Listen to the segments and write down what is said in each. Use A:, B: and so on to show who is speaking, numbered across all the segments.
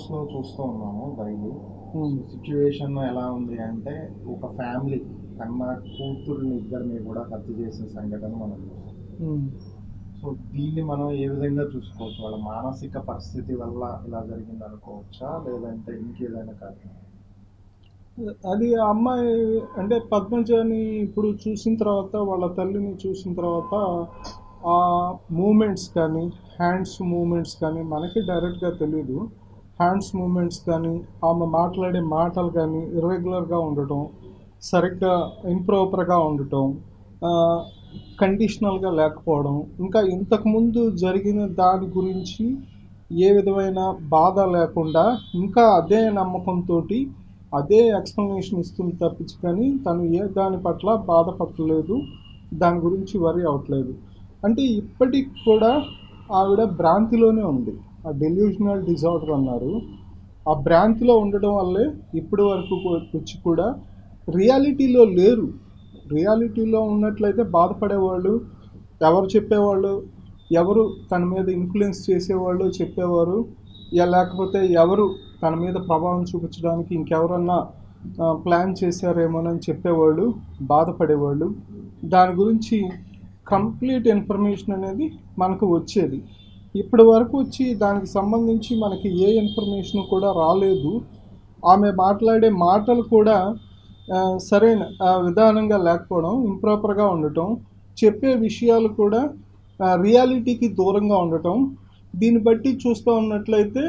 A: న్యూస్లో చూస్తూ ఉన్నాము డైలీ
B: ఉమ్,
A: సిచ్యువేషన్ ఎలా ఉంది అంటే ఒక ఫ్యామిలీ కన్న కూతుర్ని ఇద్దరిని కూడా హత్య చేసిన సంఘటన మనం చూస్తాం
B: ఉమ్.
A: సో దీన్ని మనం ఏ విధంగా చూసుకోవచ్చు వాళ్ళ మానసిక పరిస్థితి వల్ల ఇలా జరిగింది అనుకోవచ్చా లేదంటే ఇంకేదైనా కారణం
B: అది ఆ అమ్మాయి అంటే పద్మజని ఇప్పుడు చూసిన తర్వాత వాళ్ళ తల్లిని చూసిన తర్వాత ఆ మూమెంట్స్ కానీ హ్యాండ్స్ మూమెంట్స్ కానీ మనకి డైరెక్ట్గా తెలియదు హ్యాండ్స్ మూమెంట్స్ కానీ ఆమె మాట్లాడే మాటలు కానీ ఇర్రెగ్యులర్గా ఉండటం సరిగ్గా ఇంప్రాపర్గా ఉండటం కండిషనల్గా లేకపోవడం ఇంకా ఇంతకుముందు జరిగిన దాని గురించి ఏ విధమైన బాధ లేకుండా ఇంకా అదే నమ్మకంతో అదే ఎక్స్ప్లెనేషన్ ఇస్తుంది తప్పించి కానీ తను ఏ దాని పట్ల బాధపడలేదు దాని గురించి వరి అవ్వట్లేదు అంటే ఇప్పటికి కూడా ఆవిడ భ్రాంతిలోనే ఉంది ఆ డెల్యూషనల్ డిజార్డర్ అన్నారు ఆ భ్రాంతిలో ఉండడం వల్లే ఇప్పటి వరకు కూ- వచ్చి కూడా రియాలిటీలో లేరు రియాలిటీలో ఉన్నట్లయితే బాధపడేవాళ్ళు ఎవరు చెప్పేవాళ్ళు ఎవరు తన మీద ఇన్ఫ్లుయెన్స్ చేసేవాళ్ళు చెప్పేవారు యా లేకపోతే ఎవరు తన మీద ప్రభావం చూపించడానికి ఇంకెవరన్నా ఆ, ప్లాన్ చేశారేమోనని చెప్పేవాళ్ళు బాధపడేవాళ్ళు దాని గురించి కంప్లీట్ ఇన్ఫర్మేషన్ అనేది మనకు వచ్చేది ఇప్పటి వరకు వచ్చి దానికి సంబంధించి మనకి ఏ ఇన్ఫర్మేషన్ కూడా రాలేదు ఆమె మాట్లాడే మాటలు కూడా ఆ, సరైన ఆ, విధానంగా లేకపోవడం ఇంప్రాపర్గా ఉండటం చెప్పే విషయాలు కూడా ఆ, రియాలిటీకి దూరంగా ఉండటం దీన్ని బట్టి చూస్తూ ఉన్నట్లయితే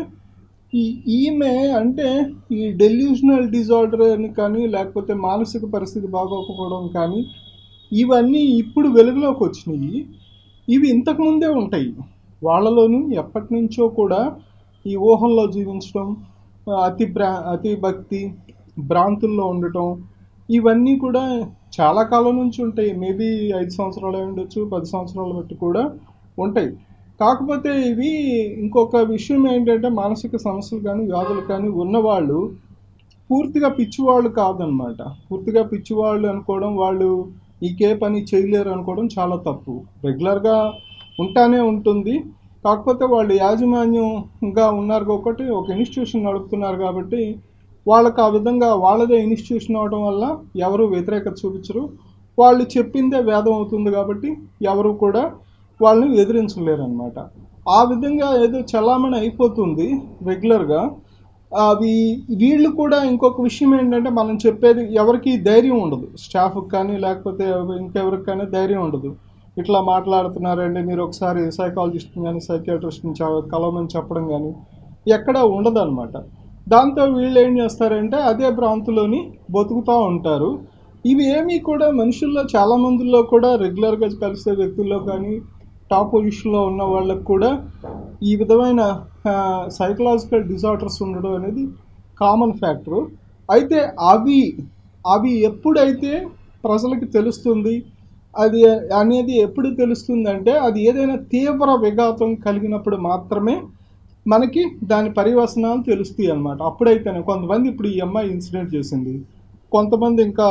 B: ఈ ఈమె అంటే ఈ డెల్యూషనల్ డిజార్డర్ అని కానీ లేకపోతే మానసిక పరిస్థితి బాగోకపోవడం కానీ ఇవన్నీ ఇప్పుడు వెలుగులోకి వచ్చినాయి ఇవి ఇంతకుముందే ఉంటాయి వాళ్ళలోనూ ఎప్పటి నుంచో కూడా ఈ ఊహల్లో జీవించడం ఆ, అతి భ్రా అతి భక్తి భ్రాంతుల్లో ఉండటం ఇవన్నీ కూడా చాలా కాలం నుంచి ఉంటాయి మేబీ ఐదు సంవత్సరాలు అయి ఉండొచ్చు పది సంవత్సరాల బట్టి కూడా ఉంటాయి కాకపోతే ఇవి ఇంకొక విషయం ఏంటంటే మానసిక సమస్యలు కానీ వ్యాధులు కానీ ఉన్నవాళ్ళు పూర్తిగా పిచ్చివాళ్ళు కాదనమాట పూర్తిగా పిచ్చివాళ్ళు అనుకోవడం వాళ్ళు ఇంకే పని చేయలేరు అనుకోవడం చాలా తప్పు రెగ్యులర్గా ఉంటానే ఉంటుంది కాకపోతే వాళ్ళు యాజమాన్యంగా ఉన్నారు ఒకటి ఒక ఇన్స్టిట్యూషన్ నడుపుతున్నారు కాబట్టి వాళ్ళకి ఆ విధంగా వాళ్ళదే ఇన్స్టిట్యూషన్ అవడం వల్ల ఎవరు వ్యతిరేకత చూపించరు వాళ్ళు చెప్పిందే వేదం అవుతుంది కాబట్టి ఎవరు కూడా వాళ్ళని ఎదిరించలేరు అనమాట ఆ విధంగా ఏదో చలామణి అయిపోతుంది రెగ్యులర్గా అవి వీళ్ళు కూడా ఇంకొక విషయం ఏంటంటే మనం చెప్పేది ఎవరికి ధైర్యం ఉండదు స్టాఫ్కి కానీ లేకపోతే ఇంకెవరికి కానీ ధైర్యం ఉండదు ఇట్లా మాట్లాడుతున్నారండి మీరు ఒకసారి సైకాలజిస్ట్ని కానీ సైకియాట్రిస్ట్ని కలవమని చెప్పడం కానీ ఎక్కడ ఉండదన్నమాట దాంతో వీళ్ళు ఏం చేస్తారంటే అదే ప్రాంతంలోని బతుకుతూ ఉంటారు ఇవి ఏమీ కూడా మనుషుల్లో చాలా మందిలో కూడా రెగ్యులర్గా కలిసే వ్యక్తుల్లో కానీ టాప్ పొజిషన్లో ఉన్న వాళ్ళకు కూడా ఈ విధమైన సైకలాజికల్ డిజార్డర్స్ ఉండడం అనేది కామన్ ఫ్యాక్టరు అయితే అవి అవి ఎప్పుడైతే ప్రజలకి తెలుస్తుంది అది అనేది ఎప్పుడు తెలుస్తుంది అంటే అది ఏదైనా తీవ్ర విఘాతం కలిగినప్పుడు మాత్రమే మనకి దాని పరివసనాలు తెలుస్తాయి అన్నమాట అప్పుడైతేనే కొంతమంది ఇప్పుడు ఈ అమ్మాయి ఇన్సిడెంట్ చేసింది కొంతమంది ఇంకా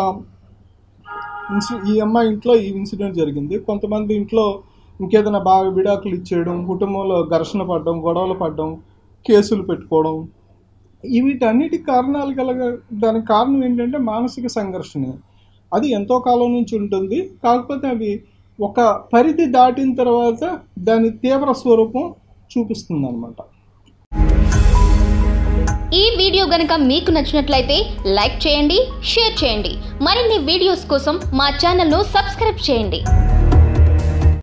B: ఇన్సి ఈ అమ్మాయి ఇంట్లో ఈ ఇన్సిడెంట్ జరిగింది కొంతమంది ఇంట్లో ఇంకేదైనా బాగా విడాకులు ఇచ్చేయడం కుటుంబంలో ఘర్షణ పడడం గొడవలు పడడం కేసులు పెట్టుకోవడం ఈ వీటన్నిటి కారణాలు కలగ దానికి కారణం ఏంటంటే మానసిక సంఘర్షణ అది ఎంతో కాలం నుంచి ఉంటుంది కాకపోతే అవి ఒక పరిధి దాటిన తర్వాత దాని తీవ్ర స్వరూపం చూపిస్తుంది అనమాట
C: ఈ వీడియో గనుక మీకు నచ్చినట్లయితే లైక్ చేయండి షేర్ చేయండి మరిన్ని వీడియోస్ కోసం మా ఛానల్ను సబ్స్క్రైబ్ చేయండి